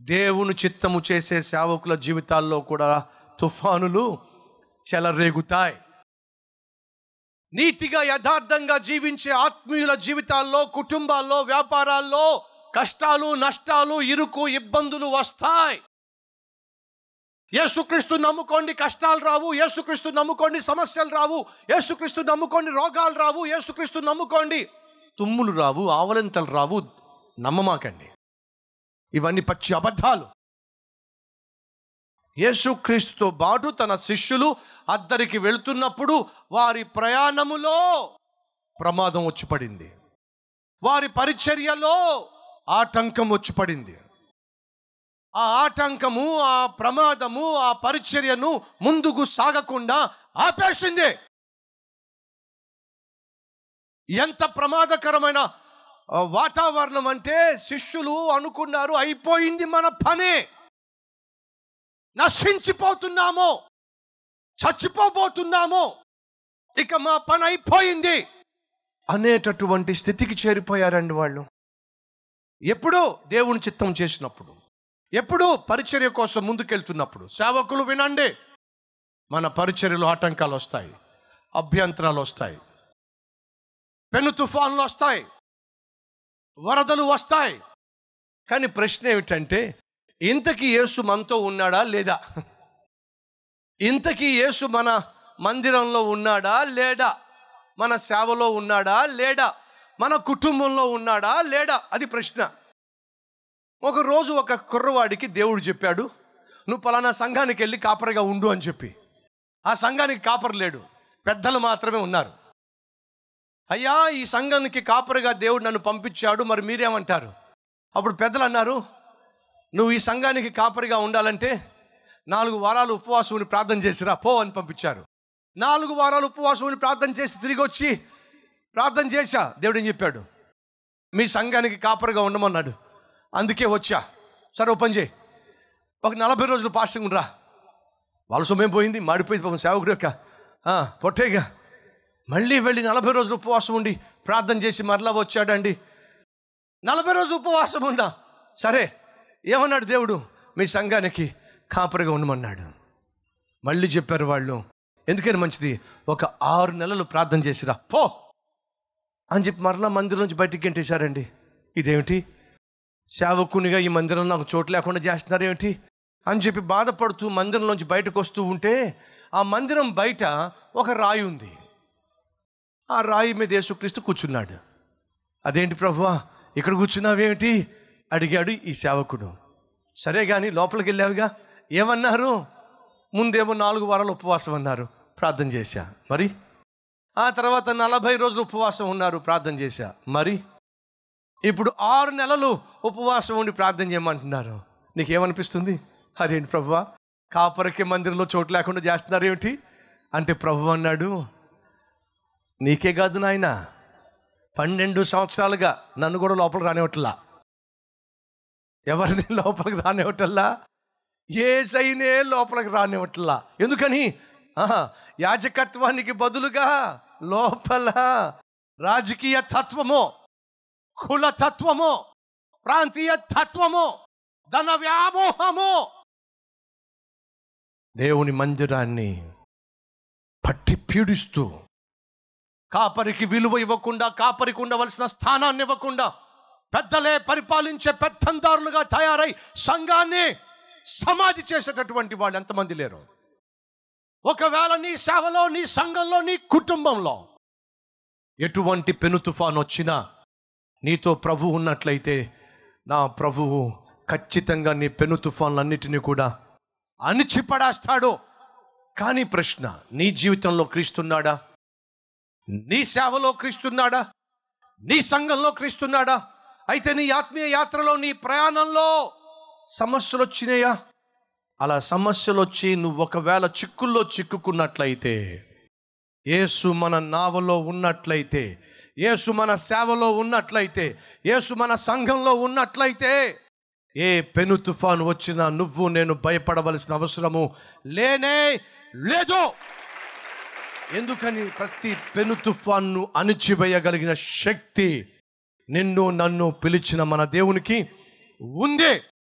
దేవుని చిత్తము చేసే సేవకుల జీవితాల్లో కూడా తుఫానులు చెలరేగుతాయి నీతిగా యథార్థంగా జీవించే ఆత్మీయుల జీవితాల్లో కుటుంబాల్లో వ్యాపారాల్లో కష్టాలు నష్టాలు ఇరుకు ఇబ్బందులు వస్తాయి యేసుక్రీస్తు నమ్ముకోండి కష్టాలు రావు యేసుక్రీస్తు నమ్ముకోండి సమస్యలు రావు యేసుక్రీస్తు నమ్ముకోండి రోగాలు రావు యేసుక్రీస్తు నమ్ముకోండి తుమ్ములు రావు ఆవలింతలు రావు నమ్మమాకండి ఇవన్నీ పచ్చి అబద్ధాలు యేసుక్రీస్తుతో పాటు తన శిష్యులు అద్దరికి వెళుతున్నప్పుడు వారి ప్రయాణములో ప్రమాదం వచ్చి పడింది వారి పరిచర్యలో ఆటంకం వచ్చి పడింది ఆ ఆటంకము ఆ ప్రమాదము ఆ పరిచర్యను ముందుకు సాగకుండా ఆపేసింది ఎంత ప్రమాదకరమైన ఆ, వాతావరణం అంటే శిష్యులు అనుకున్నారు అయిపోయింది మన పనే నశించిపోతున్నాము చచ్చిపోబోతున్నాము ఇక మా పని అయిపోయింది అనేటటువంటి స్థితికి చేరిపోయారండి వాళ్ళు ఎప్పుడో దేవుని చిత్తం చేసినప్పుడు ఎప్పుడు పరిచర్య కోసం ముందుకెళ్తున్నప్పుడు సేవకులు వినండి మన పరిచర్యలో ఆటంకాలు వస్తాయి అభ్యంతరాలు వస్తాయి పెను తుఫాన్లు వస్తాయి వరదలు వస్తాయి కానీ ప్రశ్న ఏమిటంటే ఇంతకీ యేసు మనతో ఉన్నాడా లేదా ఇంతకీ యేసు మన మందిరంలో ఉన్నాడా లేడా మన సేవలో ఉన్నాడా లేడా మన కుటుంబంలో ఉన్నాడా లేడా అది ప్రశ్న ఒక రోజు ఒక కుర్రవాడికి దేవుడు చెప్పాడు నువ్వు పలానా సంఘానికి వెళ్ళి కాపరిగా ఉండు అని చెప్పి ఆ సంఘానికి కాపరి లేడు పెద్దలు మాత్రమే ఉన్నారు అయ్యా ఈ సంఘానికి కాపరిగా దేవుడు నన్ను పంపించాడు మరి మీరేమంటారు అప్పుడు పెద్దలు అన్నారు నువ్వు ఈ సంఘానికి కాపరిగా ఉండాలంటే నాలుగు వారాలు ఉపవాసం ఉండి ప్రార్థన చేసిరా పో అని పంపించారు నాలుగు వారాలు ఉపవాసం ఉండి ప్రార్థన చేసి తిరిగి వచ్చి ప్రార్థన చేశా దేవుడు ఏం చెప్పాడు మీ సంఘానికి కాపరిగా ఉండమన్నాడు అందుకే వచ్చా సరే ఓ పని చేయి ఒక నలభై రోజులు పాస్టింగ్ ఉండరా వాళ్ళ సొమ్మేం పోయింది మాడిపోయింది పాపం సేవకుడు యొక్క ఆ, పొట్టేగా మళ్ళీ వెళ్ళి నలభై రోజులు ఉపవాసం ఉండి ప్రార్థన చేసి మరలా వచ్చాడండి నలభై రోజులు ఉపవాసం ఉందా సరే ఏమన్నాడు దేవుడు మీ సంఘానికి కాపరిగా ఉండమన్నాడు మళ్ళీ చెప్పారు వాళ్ళు ఎందుకని మంచిది ఒక ఆరు నెలలు ప్రార్థన చేసిరా పో అని చెప్పి మరలా మందిరం నుంచి బయటికి గెంటేశారండి ఇదేమిటి సేవకునిగా ఈ మందిరంలో నాకు చోటు లేకుండా చేస్తున్నారు ఏమిటి అని చెప్పి బాధపడుతూ మందిరంలోంచి బయటకు వస్తూ ఉంటే ఆ మందిరం బయట ఒక రాయి ఉంది ఆ రాయి మీద యేసుక్రీస్తు కూర్చున్నాడు అదేంటి ప్రభువా ఇక్కడ కూర్చున్నావేమిటి అడిగాడు ఈ సేవకుడు సరే కానీ లోపలికి వెళ్ళావుగా ఏమన్నారు ముందేమో నాలుగు వారాలు ఉపవాసం అన్నారు ప్రార్థన చేశా మరి ఆ తర్వాత నలభై రోజులు ఉపవాసం ఉన్నారు ప్రార్థన చేశా మరి ఇప్పుడు ఆరు నెలలు ఉపవాసం ఉండి ప్రార్థన చేయమంటున్నారు నీకేమనిపిస్తుంది అదేంటి ప్రభువా కాపరకి మందిరంలో చోటు లేకుండా చేస్తున్నారు ఏమిటి అంటే ప్రభు అన్నాడు నీకే కాదు నాయన పన్నెండు సంవత్సరాలుగా నన్ను కూడా లోపలికి రానివ్వట్లా ఎవరిని లోపలికి రానివ్వటల్లా ఏ సైనే లోపలికి రానివ్వట్లా ఎందుకని ఆహా, యాజకత్వానికి బదులుగా లోపల రాజకీయ తత్వము కుల తత్వము ప్రాంతీయ తత్వము ధన వ్యామోహము దేవుని మందిరాన్ని పట్టి పీడిస్తూ కాపరికి విలువ ఇవ్వకుండా కాపరికి ఉండవలసిన స్థానాన్ని ఇవ్వకుండా పెద్దలే పరిపాలించే పెత్తందారులుగా తయారై సంఘాన్ని సమాధి చేసేటటువంటి వాళ్ళు ఎంతమంది లేరు ఒకవేళ నీ సేవలో నీ సంఘంలో నీ కుటుంబంలో ఎటువంటి పెను తుఫాన్ వచ్చినా నీతో ప్రభు ఉన్నట్లయితే నా ప్రభువు ఖచ్చితంగా నీ పెను తుఫాన్లన్నిటినీ కూడా అణిచిపడేస్తాడు కానీ ప్రశ్న నీ జీవితంలో క్రీస్తున్నాడా నీ సేవలో క్రీస్తున్నాడా నీ సంఘంలో క్రీస్తున్నాడా అయితే నీ ఆత్మీయ యాత్రలో నీ ప్రయాణంలో సమస్యలు వచ్చినాయా అలా సమస్యలు వచ్చి నువ్వు ఒకవేళ చిక్కుల్లో చిక్కుకున్నట్లయితే యేసు మన నావలో ఉన్నట్లయితే యేసు మన సేవలో ఉన్నట్లయితే యేసు మన సంఘంలో ఉన్నట్లయితే ఏ పెను తుఫాను వచ్చినా నువ్వు నేను భయపడవలసిన అవసరము లేనే లేదు ఎందుకని ప్రతి పెను తుఫాన్ను అణిచివేయగలిగిన శక్తి నిన్ను నన్ను పిలిచిన మన దేవునికి ఉంది